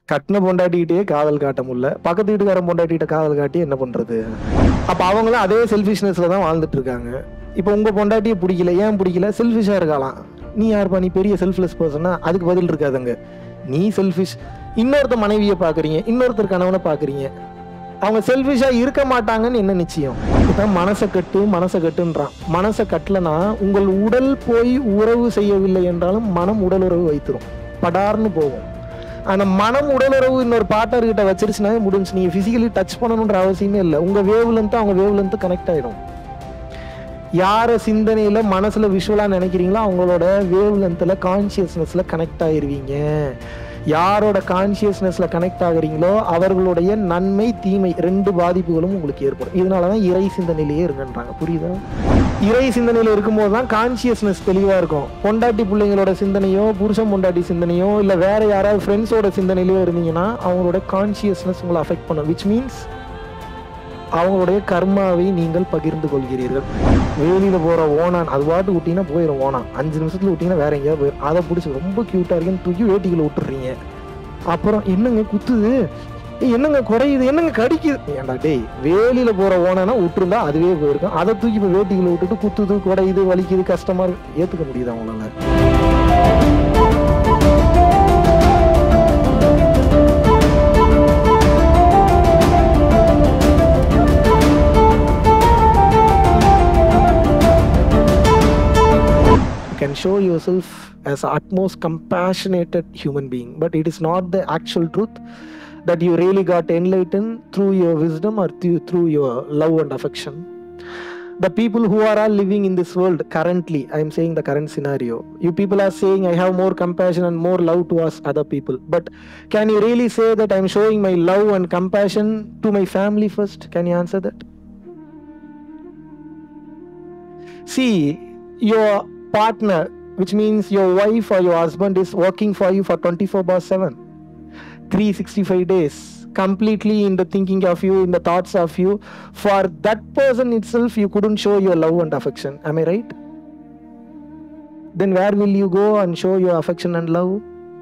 கட்டின பொண்டாட்டிக்கிட்டே காதல் காட்ட முடியல பக்கத்து வீட்டுக்காரன் பொண்டாட்டிகிட்ட காதல் காட்டி என்ன பண்றது அப்ப அவங்களும் அதே செல்ஃபிஷ்னஸ்ல தான் வாழ்ந்துட்டு இருக்காங்க இப்போ உங்க பொண்டாட்டியை பிடிக்கல ஏன் பிடிக்கல செல்ஃபிஷா இருக்கலாம் நீ யாருப்பா நீ பெரிய செல்ஃப்லெஸ் பர்சனா அதுக்கு பதில் இருக்காதுங்க நீ செல்ஃபிஷ் இன்னொருத்த மனைவியை பாக்குறீங்க இன்னொருத்தர் கணவனை பாக்குறீங்க அவங்க செல்ஃபிஷா இருக்க மாட்டாங்கன்னு என்ன நிச்சயம் இதான் மனசை கட்டு மனசை கட்டுன்றான் மனசை கட்டலனா உங்கள் உடல் போய் உறவு செய்யவில்லை என்றாலும் மனம் உடல் உறவு வைத்திரும் படார்னு போகும் அந்த மனம் உடல் உறவு இன்னொரு பார்ட்னர் கிட்ட வச்சிருச்சுனாவே முடிஞ்சு நீங்க பிசிக்கலி டச் பண்ணணுன்ற அவசியமே இல்லை உங்க வேவ் லென்த் அவங்க வேவ் லென்த் கனெக்ட் ஆயிடும் யார சிந்தனையில மனசுல விஷுவலா நினைக்கிறீங்களோ அவங்களோட வேவ் லென்த்ல கான்சியஸ்னஸ்ல கனெக்ட் ஆயிருவீங்க யாரோட கான்சியஸ்னஸ்ல கனெக்ட் ஆகுறீங்களோ அவர்களுடைய நன்மை தீமை ரெண்டு பாதிப்புகளும் உங்களுக்கு ஏற்படும் இதனாலதான் இறை சிந்தனையிலேயே இருங்கன்றாங்க புரியுதா இறை சிந்தனையில இருக்கும்போது தான் கான்சியஸ்னஸ் தெளிவா இருக்கும் பொண்டாட்டி பிள்ளைங்களோட சிந்தனையோ புருஷன் பொண்டாட்டி சிந்தனையோ இல்ல வேற யாராவது ஃப்ரெண்ட்ஸோட சிந்தனையிலயோ இருந்தீங்கன்னா அவங்களோட கான்சியஸ்னஸ் உங்களை அஃபெக்ட் பண்ணும் விச் மீன்ஸ் அவங்களுடைய கர்மாவை நீங்கள் பகிர்ந்து கொள்கிறீர்கள் வேலியில போற ஓனான் அது பாட்டு விட்டீங்கன்னா போயிடும் ஓனான் அஞ்சு நிமிஷத்துல விட்டீங்கன்னா வேற எங்கேயாவது போயிடும் அதை பிடிச்சி ரொம்ப கியூட்டா இருக்குன்னு தூக்கி வேட்டிக்குள்ள விட்டுறீங்க அப்புறம் என்னங்க குத்துது ஏய், என்னங்க குறையுது என்னங்க கடிக்குது ஏன்டா டேய் வேலியில போற ஓனானா விட்டுருந்தா அதுவே போயிருக்கும் அதை தூக்கி இப்போ வேட்டிக்குள்ள விட்டுட்டு குத்துது குறையுது வலிக்குது கஷ்டமா இருக்கு ஏத்துக்க முடியுது அவங்களால you can show yourself as utmost compassionate human being but it is not the actual truth that you really got enlightened through your wisdom or through, through your love and affection the people who are all living in this world currently i am saying the current scenario you people are saying i have more compassion and more love towards other people but can you really say that i'm showing my love and compassion to my family first can you answer that see your partner which means your wife or your husband is working for you for 24 bar 7 365 days completely in the thinking of you in the thoughts of you for that person itself you couldn't show your love and affection am i right then where will you go and show your affection and love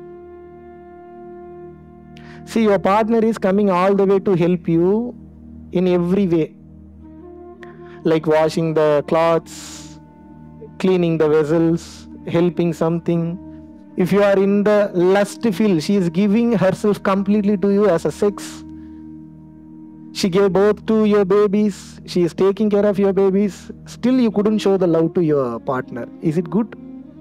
see your partner is coming all the way to help you in every way like washing the clothes cleaning the vessels, helping something. If you are in the lust field, she is giving herself completely to you as a sex. She gave birth to your babies, she is taking care of your babies. Still, you couldn't show the love to your partner. Is it good?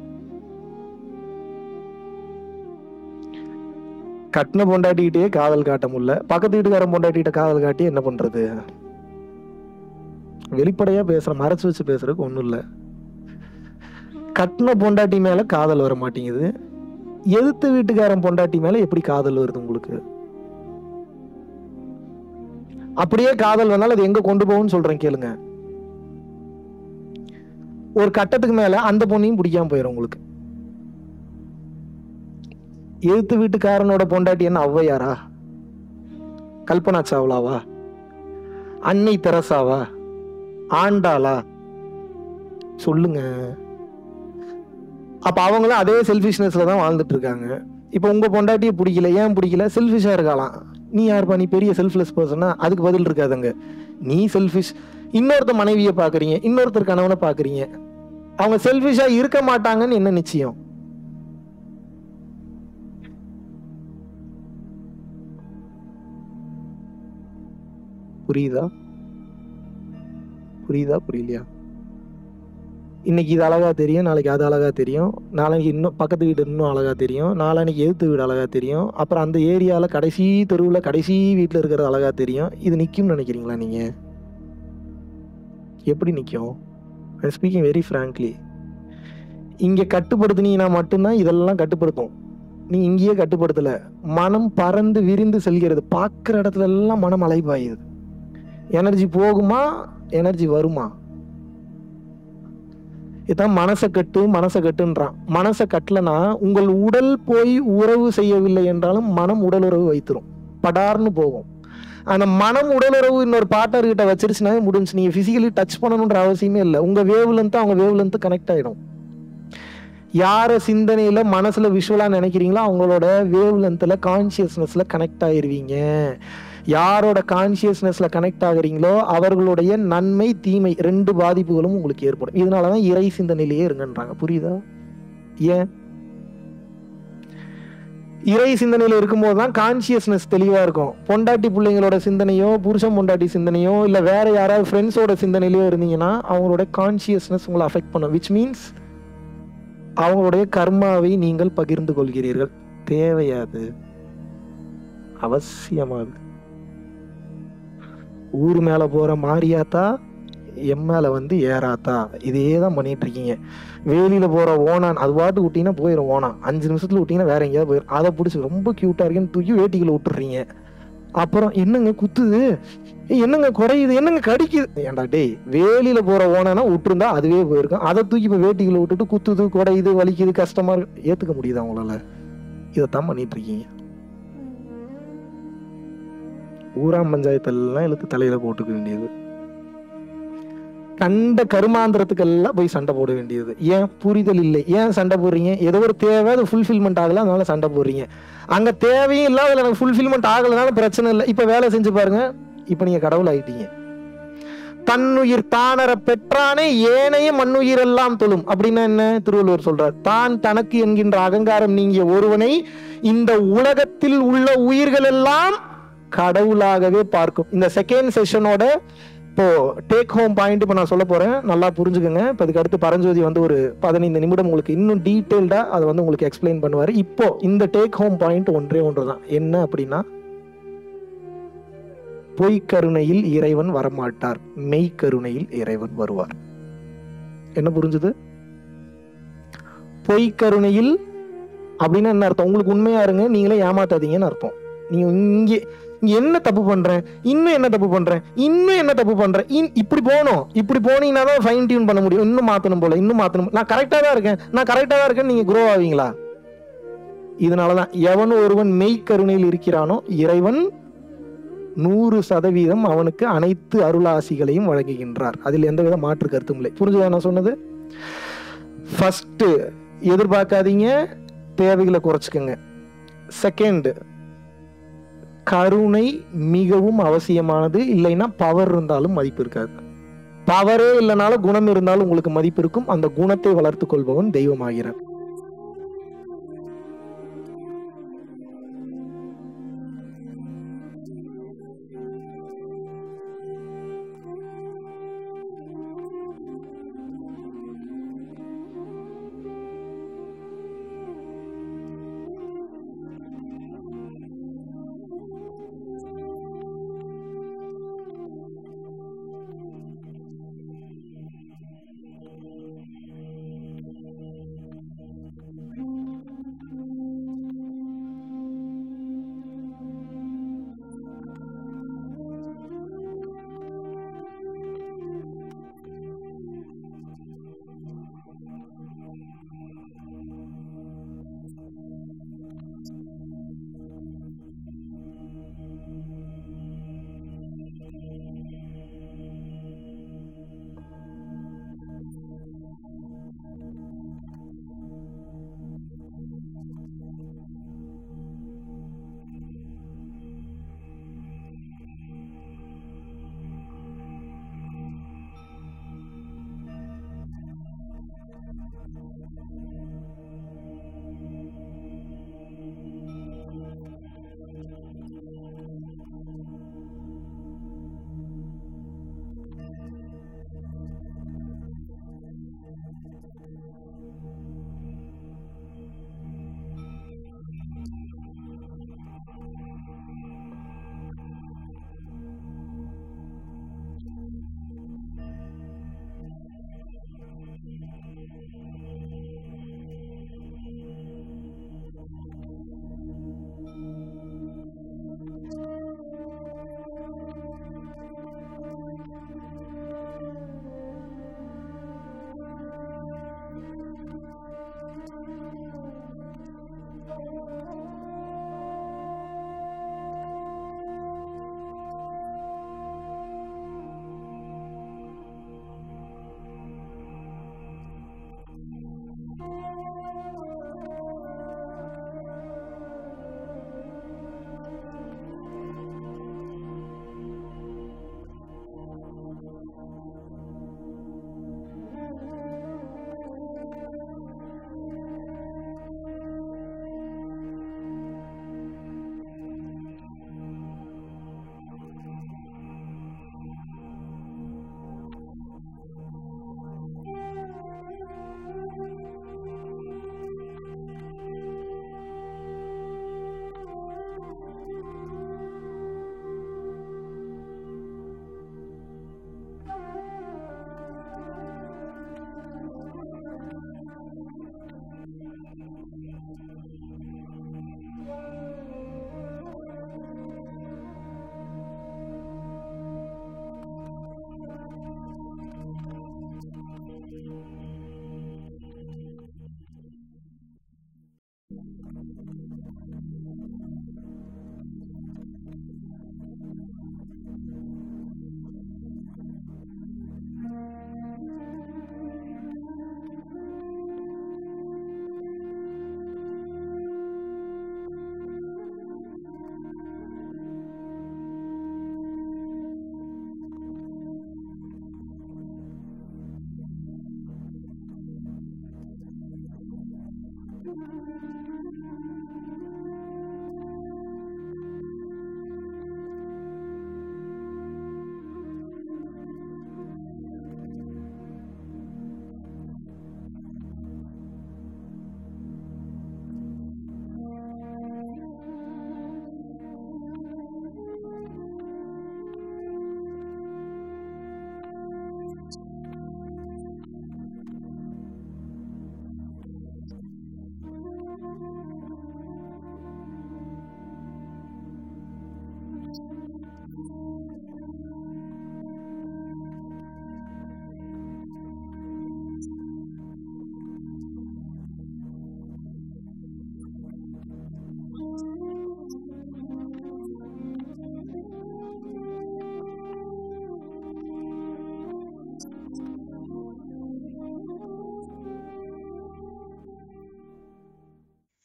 கட்டின பொண்டாட்டிக்கிட்டே காதல் காட்ட முடியல பக்கத்து வீட்டுக்காரன் பொண்டாட்டிகிட்ட காதல் காட்டி என்ன பண்றது வெளிப்படையா பேசுற மறைச்சு வச்சு பேசுறதுக்கு ஒண்ணும் இல்லை கட்டின பொண்டாட்டி மேல காதல் வர மாட்டேங்குது எதிர்த்த வீட்டுக்காரன் பொண்டாட்டி மேல எப்படி காதல் வருது உங்களுக்கு அப்படியே காதல் வந்தாலும் அது எங்க கொண்டு போகும்னு சொல்றேன் கேளுங்க ஒரு கட்டத்துக்கு மேல அந்த பொண்ணையும் பிடிக்காம போயிடும் உங்களுக்கு எதிர்த்து வீட்டுக்காரனோட பொண்டாட்டி என்ன ஔவையாரா கல்பனா சாவ்லாவா அன்னை தெரசாவா ஆண்டாளா சொல்லுங்க அப்ப அவங்களும் அதே செல்ஃபிஷ்னஸ்ல தான் வாழ்ந்துட்டு இருக்காங்க இப்போ உங்க பொண்டாட்டியை பிடிக்கல ஏன் பிடிக்கல செல்ஃபிஷா இருக்கலாம் நீ யாருப்பா நீ பெரிய செல்ஃப்லெஸ் பர்சனா அதுக்கு பதில் இருக்காதுங்க நீ செல்ஃபிஷ் இன்னொருத்த மனைவியை பாக்குறீங்க இன்னொருத்தர் கணவனை பாக்குறீங்க அவங்க செல்ஃபிஷா இருக்க மாட்டாங்கன்னு என்ன நிச்சயம் புரியுதா புரியுதா புரியலையா இன்னைக்கு இது அழகா தெரியும் நாளைக்கு அது அழகா தெரியும் நாளைக்கு இன்னும் பக்கத்து வீடு இன்னும் அழகா தெரியும் நாளைக்கு எதிர்த்து வீடு அழகா தெரியும் அப்புறம் அந்த ஏரியால கடைசி தெருவில் கடைசி வீட்டில் இருக்கிறது அழகா தெரியும் இது நிற்கும்னு நினைக்கிறீங்களா நீங்க எப்படி நிற்கும் ஐ ஸ்பீக்கிங் வெரி ஃப்ராங்க்லி இங்க கட்டுப்படுத்தினீங்கன்னா மட்டும்தான் இதெல்லாம் கட்டுப்படுத்தும் நீ இங்கேயே கட்டுப்படுத்தல மனம் பறந்து விரிந்து செல்கிறது பார்க்குற இடத்துல எல்லாம் மனம் அலைபாயுது எனர்ஜி போகுமா எனர்ஜி வருமா இதான் மனசை கட்டு மனசை கட்டுன்றான் மனசை கட்டலனா உங்கள் உடல் போய் உறவு செய்யவில்லை என்றாலும் மனம் உடல் உறவு வைத்திரும் படார்னு போகும் அந்த மனம் உடல் உறவு இன்னொரு பார்ட்னர் கிட்ட வச்சிருச்சுனாவே முடிஞ்சு நீங்க பிசிக்கலி டச் பண்ணணுன்ற அவசியமே இல்லை உங்க வேவ் லென்த் அவங்க வேவ் லென்த் கனெக்ட் ஆயிடும் யார சிந்தனையில மனசுல விஷுவலா நினைக்கிறீங்களோ அவங்களோட வேவ் லென்த்ல கான்சியஸ்னஸ்ல கனெக்ட் ஆயிருவீங்க யாரோட கான்சியஸ்னஸ்ல கனெக்ட் ஆகுறீங்களோ அவர்களுடைய நன்மை தீமை ரெண்டு பாதிப்புகளும் உங்களுக்கு ஏற்படும் இதனாலதான் இறை சிந்தனையிலேயே இருங்கன்றாங்க புரியுதா ஏன் இறை சிந்தனையில இருக்கும்போது தான் கான்சியஸ்னஸ் தெளிவா இருக்கும் பொண்டாட்டி பிள்ளைங்களோட சிந்தனையோ புருஷன் பொண்டாட்டி சிந்தனையோ இல்ல வேற யாராவது ஃப்ரெண்ட்ஸோட சிந்தனையிலயோ இருந்தீங்கன்னா அவங்களோட கான்சியஸ்னஸ் உங்களை அஃபெக்ட் பண்ணும் விச் மீன்ஸ் அவங்களுடைய கர்மாவை நீங்கள் பகிர்ந்து கொள்கிறீர்கள் தேவையாது அவசியமாது ஊர் மேல போற மாரியாத்தா எம் மேல வந்து ஏறாத்தா இதே தான் பண்ணிட்டு இருக்கீங்க வேலியில போற ஓனான் அது பாட்டு விட்டீங்கன்னா போயிடும் ஓனான் அஞ்சு நிமிஷத்துல விட்டீங்கன்னா வேற எங்கேயாவது போயிடும் அதை பிடிச்சி ரொம்ப கியூட்டா இருக்குன்னு தூக்கி வேட்டிக்குள்ள விட்டுறீங்க அப்புறம் என்னங்க குத்துது ஏய், என்னங்க குறையுது என்னங்க கடிக்குது ஏன்டா டேய் வேலியில போற ஓனானா விட்டுருந்தா அதுவே போயிருக்கும் அதை தூக்கி இப்ப வேட்டிக்குள்ள விட்டுட்டு குத்துது குறையுது வலிக்குது கஷ்டமா இருக்கு ஏத்துக்க முடியுதா உங்களால இதைத்தான் பண்ணிட்டு இருக்கீங்க ஊராம் பஞ்சாயத்தெல்லாம் இழுத்து தலையில போட்டுக்க வேண்டியது கண்ட கருமாந்திரத்துக்கெல்லாம் போய் சண்டை போட வேண்டியது ஏன் புரிதல் இல்லை ஏன் சண்டை போடுறீங்க ஏதோ ஒரு தேவை அது ஃபுல்ஃபில்மெண்ட் ஆகல அதனால சண்டை போடுறீங்க அங்க தேவையும் இல்லை அதுல எனக்கு ஃபுல்ஃபில்மெண்ட் ஆகலனால பிரச்சனை இல்லை இப்ப வேலை செஞ்சு பாருங்க இப்ப நீங்க கடவுள் ஆயிட்டீங்க தன்னுயிர் தானர பெற்றானே ஏனைய மண்ணுயிர் எல்லாம் தொழும் அப்படின்னா என்ன திருவள்ளுவர் சொல்றார் தான் தனக்கு என்கின்ற அகங்காரம் நீங்கிய ஒருவனை இந்த உலகத்தில் உள்ள உயிர்கள் எல்லாம் கடவுளாகவே பார்க்கும் இந்த செகண்ட் செஷனோட இப்போ டேக் ஹோம் பாயிண்ட் இப்போ நான் சொல்ல போறேன் நல்லா புரிஞ்சுக்கோங்க இப்போ இதுக்கு அடுத்து பரஞ்சோதி வந்து ஒரு பதினைந்து நிமிடம் உங்களுக்கு இன்னும் டீட்டெயில்டா அதை வந்து உங்களுக்கு எக்ஸ்பிளைன் பண்ணுவாரு இப்போ இந்த டேக் ஹோம் பாயிண்ட் ஒன்றே ஒன்று தான் என்ன அப்படின்னா பொய்க்கருணையில் இறைவன் வரமாட்டார் மெய்க்கருணையில் இறைவன் வருவார் என்ன புரிஞ்சுது பொய்க்கருணையில் அப்படின்னு என்ன அர்த்தம் உங்களுக்கு உண்மையா இருங்க நீங்களே ஏமாத்தாதீங்கன்னு அர்த்தம் நீங்க இங்கே இங்க என்ன தப்பு பண்றேன் இன்னும் என்ன தப்பு பண்றேன் இன்னும் என்ன தப்பு பண்றேன் இன்- இப்படி போகணும் இப்படி போனீங்கன்னா தான் ஃபைன் டியூன் பண்ண முடியும் இன்னும் மாத்தணும் போல இன்னும் மாத்தணும் நான் கரெக்டா தான் இருக்கேன் நான் கரெக்டா தான் இருக்கேன் நீங்க குரோ ஆவீங்களா இதனாலதான் எவன் ஒருவன் மெய்க்கருணையில் இருக்கிறானோ இறைவன் நூறு சதவீதம் அவனுக்கு அனைத்து அருளாசிகளையும் வழங்குகின்றார் அதில் எந்தவித மாற்று கருத்தும் இல்லை புரிஞ்சுதா நான் சொன்னது ஃபர்ஸ்ட் எதிர்பார்க்காதீங்க தேவைகளை குறைச்சிக்கங்க செகண்ட் கருணை மிகவும் அவசியமானது இல்லைன்னா பவர் இருந்தாலும் மதிப்பு இருக்காது பவரே இல்லைனாலும் குணம் இருந்தாலும் உங்களுக்கு மதிப்பு இருக்கும் அந்த குணத்தை வளர்த்துக் கொள்பவன் தெய்வமாகிறான்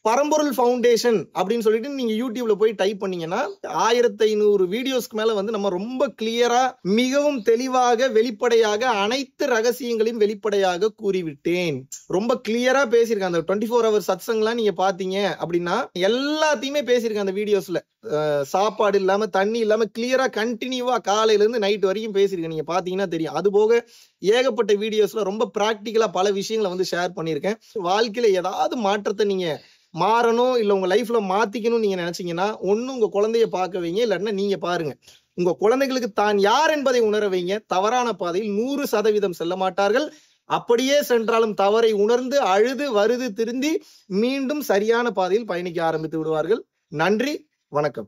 பரம்பொருள் ஃபவுண்டேஷன் அப்படின்னு சொல்லிட்டு நீங்க யூடியூப்ல போய் டைப் பண்ணீங்கன்னா ஆயிரத்தி ஐநூறு வீடியோஸ்க்கு மேல வந்து நம்ம ரொம்ப கிளியரா மிகவும் தெளிவாக வெளிப்படையாக அனைத்து ரகசியங்களையும் வெளிப்படையாக கூறிவிட்டேன் ரொம்ப கிளியரா பேசியிருக்கேன் அந்த டுவெண்ட்டி ஃபோர் ஹவர் சத்சங்லாம் நீங்க பாத்தீங்க அப்படின்னா எல்லாத்தையுமே பேசியிருக்கேன் அந்த வீடியோஸ்ல அஹ் சாப்பாடு இல்லாம தண்ணி இல்லாம கிளியரா கண்டினியூவா காலையில இருந்து நைட் வரைக்கும் பேசியிருக்கேன் நீங்க பாத்தீங்கன்னா தெரியும் அது போக ஏகப்பட்ட வீடியோஸ்ல ரொம்ப பிராக்டிக்கலா பல விஷயங்களை வந்து ஷேர் பண்ணியிருக்கேன் வாழ்க்கையில ஏதாவது மாற்றத்தை நீங்க மாறணும் இல்ல உங்க லைஃப்ல மாத்திக்கணும்னு நீங்க நினைச்சீங்கன்னா ஒண்ணு உங்க குழந்தைய பார்க்க வைங்க இல்லைன்னா நீங்க பாருங்க உங்க குழந்தைகளுக்கு தான் யார் என்பதை உணர வைங்க தவறான பாதையில் நூறு சதவீதம் செல்ல மாட்டார்கள் அப்படியே சென்றாலும் தவறை உணர்ந்து அழுது வருது திருந்தி மீண்டும் சரியான பாதையில் பயணிக்க ஆரம்பித்து விடுவார்கள் நன்றி வணக்கம்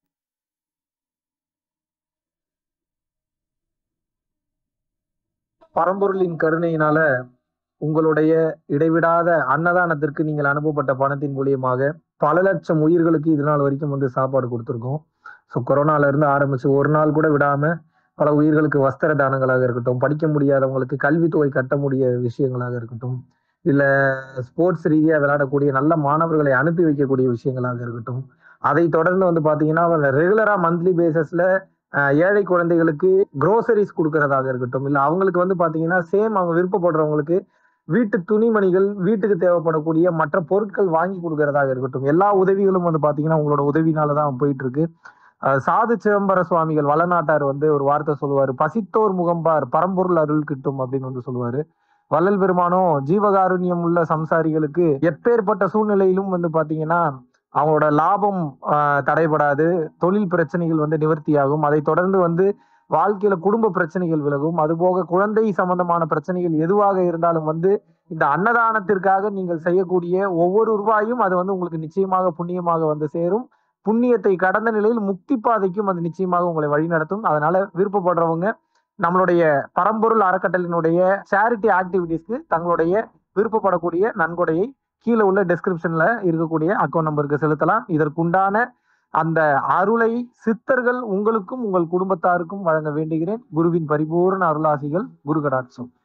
பரம்பொருளின் கருணையினால உங்களுடைய இடைவிடாத அன்னதானத்திற்கு நீங்கள் அனுப்பப்பட்ட பணத்தின் மூலியமாக பல லட்சம் உயிர்களுக்கு இது நாள் வரைக்கும் வந்து சாப்பாடு கொடுத்துருக்கோம் ஸோ கொரோனால இருந்து ஆரம்பிச்சு ஒரு நாள் கூட விடாம பல உயிர்களுக்கு வஸ்திர தானங்களாக இருக்கட்டும் படிக்க முடியாதவங்களுக்கு கல்வித்தொகை கட்ட முடிய விஷயங்களாக இருக்கட்டும் இல்ல ஸ்போர்ட்ஸ் ரீதியா விளையாடக்கூடிய நல்ல மாணவர்களை அனுப்பி வைக்கக்கூடிய விஷயங்களாக இருக்கட்டும் அதை தொடர்ந்து வந்து பாத்தீங்கன்னா ரெகுலரா மந்த்லி பேசிஸ்ல ஏழை குழந்தைகளுக்கு க்ரோசரிஸ் கொடுக்கறதாக இருக்கட்டும் இல்ல அவங்களுக்கு வந்து பாத்தீங்கன்னா சேம் அவங்க விருப்பப்படுறவங்களுக்கு வீட்டு துணிமணிகள் வீட்டுக்கு தேவைப்படக்கூடிய மற்ற பொருட்கள் வாங்கி கொடுக்கறதாக இருக்கட்டும் எல்லா உதவிகளும் வந்து பாத்தீங்கன்னா உங்களோட உதவினால தான் போயிட்டு இருக்கு அஹ் சாது சிதம்பர சுவாமிகள் வளநாட்டார் வந்து ஒரு வார்த்தை சொல்லுவாரு பசித்தோர் முகம்பார் பரம்பொருள் அருள் கிட்டும் அப்படின்னு வந்து சொல்லுவாரு வள்ளல் பெருமானும் ஜீவகாருண்யம் உள்ள சம்சாரிகளுக்கு எப்பேற்பட்ட சூழ்நிலையிலும் வந்து பாத்தீங்கன்னா அவங்களோட லாபம் ஆஹ், தடைபடாது தொழில் பிரச்சனைகள் வந்து நிவர்த்தியாகும் அதை தொடர்ந்து வந்து வாழ்க்கையில குடும்ப பிரச்சனைகள் விலகும் அதுபோக குழந்தை சம்பந்தமான பிரச்சனைகள் எதுவாக இருந்தாலும் வந்து இந்த அன்னதானத்திற்காக நீங்கள் செய்யக்கூடிய ஒவ்வொரு ரூபாயும் அது வந்து உங்களுக்கு நிச்சயமாக புண்ணியமாக வந்து சேரும் புண்ணியத்தை கடந்த நிலையில் முக்தி பாதைக்கும் அது நிச்சயமாக உங்களை வழிநடத்தும் அதனால விருப்பப்படுறவங்க நம்மளுடைய பரம்பொருள் அறக்கட்டளினுடைய சேரிட்டி ஆக்டிவிட்டீஸ்க்கு தங்களுடைய விருப்பப்படக்கூடிய நன்கொடையை கீழே உள்ள டெஸ்கிரிப்ஷன்ல இருக்கக்கூடிய அக்கௌண்ட் நம்பருக்கு செலுத்தலாம் இதற்குண்டான அந்த அருளை சித்தர்கள் உங்களுக்கும் உங்கள் குடும்பத்தாருக்கும் வழங்க வேண்டுகிறேன் குருவின் பரிபூர்ண அருளாசிகள் குரு கடாட்சம்